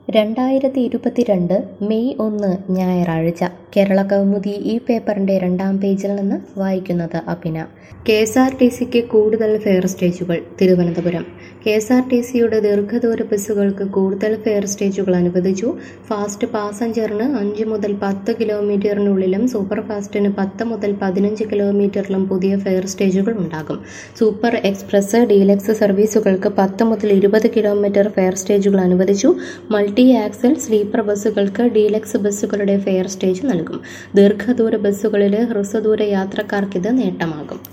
രണ്ടായിരത്തി ഇരുപത്തിരണ്ട് മെയ് ഒന്ന് ഞായറാഴ്ച കേരള കൗമുദി ഈ പേപ്പറിന്റെ രണ്ടാം പേജിൽ നിന്ന് വായിക്കുന്നത് അഭിന കെ എസ് ആർ ടി സിക്ക് കൂടുതൽ ഫെയർ സ്റ്റേജുകൾ Thiruvananthapuram K S R T സിയുടെ ദീർഘദൂര ബസ്സുകൾക്ക് കൂടുതൽ ഫെയർ സ്റ്റേജുകൾ അനുവദിച്ചു ഫാസ്റ്റ് പാസഞ്ചറിന് അഞ്ച് മുതൽ പത്ത് കിലോമീറ്ററിനുള്ളിലും സൂപ്പർ ഫാസ്റ്റിന് പത്ത് മുതൽ പതിനഞ്ച് കിലോമീറ്ററിലും പുതിയ ഫെയർ സ്റ്റേജുകൾ ഉണ്ടാകും സൂപ്പർ എക്സ്പ്രസ് ഡീലക്സ് സർവീസുകൾക്ക് പത്ത് മുതൽ ഇരുപത് കിലോമീറ്റർ ഫെയർ സ്റ്റേജുകൾ അനുവദിച്ചു മൾട്ടി ആക്സൽ സ്ലീപ്പർ ബസ്സുകൾക്ക് ഡീലക്സ് ബസ്സുകളുടെ ഫെയർ സ്റ്റേജ് നൽകും ദീർഘദൂര ബസ്സുകളിലെ ഹ്രസ്വദൂര യാത്രക്കാർക്കിത് നേട്ടമാകും